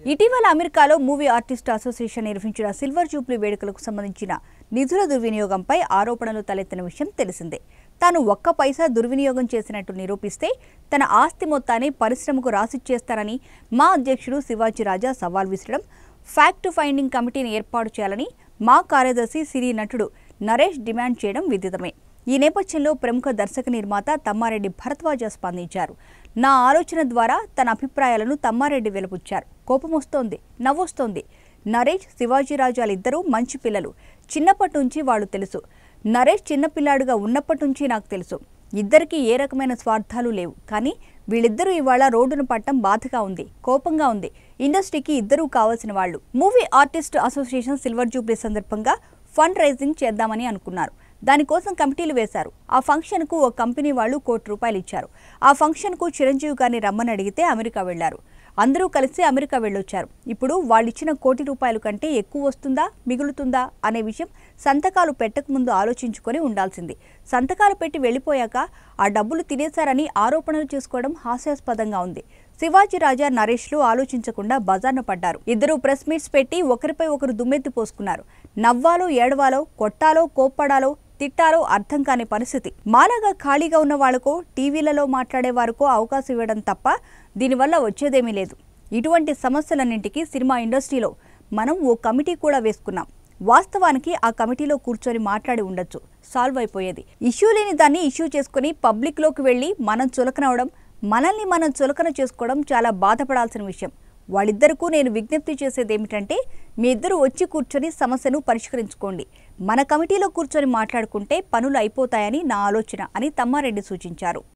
ఇటీవల అమెరికాలో movie artist association నిర్వహించిన సిల్వర్ జూబ్లీ వేడుకలకు సంబంధించిన నిధుల దుర్వినియోగంపై ఆరోపణలు తలెత్తిన విషయం తెలిసిందే తాను ఒక్క పైసా దుర్వినియోగం చేసినట్టు నిరూపిస్తే తన ఆస్తి మొత్తాన్ని పరిశ్రమకు రాసిచ్చేస్తారని మా అధ్యక్షుడు శివాజీ రాజా సవాల్ విసరడం ఫ్యాక్ట్ ఫైండింగ్ కమిటీని ఏర్పాటు చేయాలని మా కార్యదర్శి సిరి నటుడు నరేష్ డిమాండ్ చేయడం విదితమే ఈ నేపథ్యంలో ప్రముఖ దర్శక నిర్మాత తమ్మారెడ్డి భరద్వాజ స్పందించారు నా ఆలోచన ద్వారా తన అభిప్రాయాలను తమ్మారెడ్డి వెలుపుచ్చారు కోపం వస్తోంది నవ్వొస్తోంది నరేష్ శివాజీరాజాలిద్దరూ మంచి పిల్లలు చిన్నప్పటి నుంచి వాళ్ళు తెలుసు నరేష్ చిన్నపిల్లాడుగా ఉన్నప్పటి నుంచి నాకు తెలుసు ఇద్దరికీ ఏ రకమైన స్వార్థాలు లేవు కానీ వీళ్ళిద్దరూ ఇవాళ రోడ్డును పట్టం బాధగా ఉంది కోపంగా ఉంది ఇండస్ట్రీకి ఇద్దరూ కావాల్సిన వాళ్ళు movie artist association silver jubilee సందర్భంగా ఫండ్ రైజింగ్ చేద్దామని అనుకున్నారు దానికోసం కమిటీలు వేశారు ఆ ఫంక్షన్కు ఓ కంపెనీ వాళ్ళు కోటి రూపాయలు ఇచ్చారు ఆ ఫంక్షన్కు చిరంజీవి గారిని రమ్మని అడిగితే అమెరికా వెళ్లారు అందరూ కలిసి అమెరికా వెళ్ళొచ్చారు ఇప్పుడు వాళ్ళిచ్చిన కోటి రూపాయల కంటే ఎక్కువ వస్తుందా మిగులుతుందా అనే విషయం సంతకాలు పెట్టకముందు ఆలోచించుకొని ఉండాల్సింది సంతకాలు పెట్టి వెళ్ళిపోయాక ఆ డబ్బులు తినేశారని ఆరోపణలు చేసుకోవడం హాస్యాస్పదంగా ఉంది శివాజీ రాజా నరేష్లు ఆలోచించకుండా బజార్న పడ్డారు ఇద్దరు ప్రెస్ మీట్స్ పెట్టి ఒకరిపై ఒకరు దుమ్మెత్తి పోసుకున్నారు నవ్వాలో ఏడవాలో కొట్టాలో కోప్పడాలో తిట్టాలో అర్థం కాని పరిస్థితి మాలాగా ఖాళీగా ఉన్న వాళ్లకో టీవీలలో మాట్లాడే వారికో అవకాశం ఇవ్వడం తప్ప దీనివల్ల వచ్చేదేమీ లేదు ఇటువంటి సమస్యలన్నింటికీ సినిమా ఇండస్ట్రీలో మనం ఓ కమిటీ కూడా వేసుకున్నాం వాస్తవానికి ఆ కమిటీలో కూర్చొని మాట్లాడి ఉండొచ్చు సాల్వ్ అయిపోయేది ఇష్యూ లేని దాన్ని ఇష్యూ చేసుకుని పబ్లిక్లోకి వెళ్ళి మనం చులకనవడం మనల్ని మనం చులకన చేసుకోవడం చాలా బాధపడాల్సిన విషయం వాళ్ళిద్దరికూ నేను విజ్ఞప్తి చేసేది ఏమిటంటే మీ ఇద్దరు వచ్చి కూర్చొని సమస్యను పరిష్కరించుకోండి మన కమిటీలో కూర్చొని మాట్లాడుకుంటే పనులు అయిపోతాయని నా ఆలోచన అని తమ్మారెడ్డి సూచించారు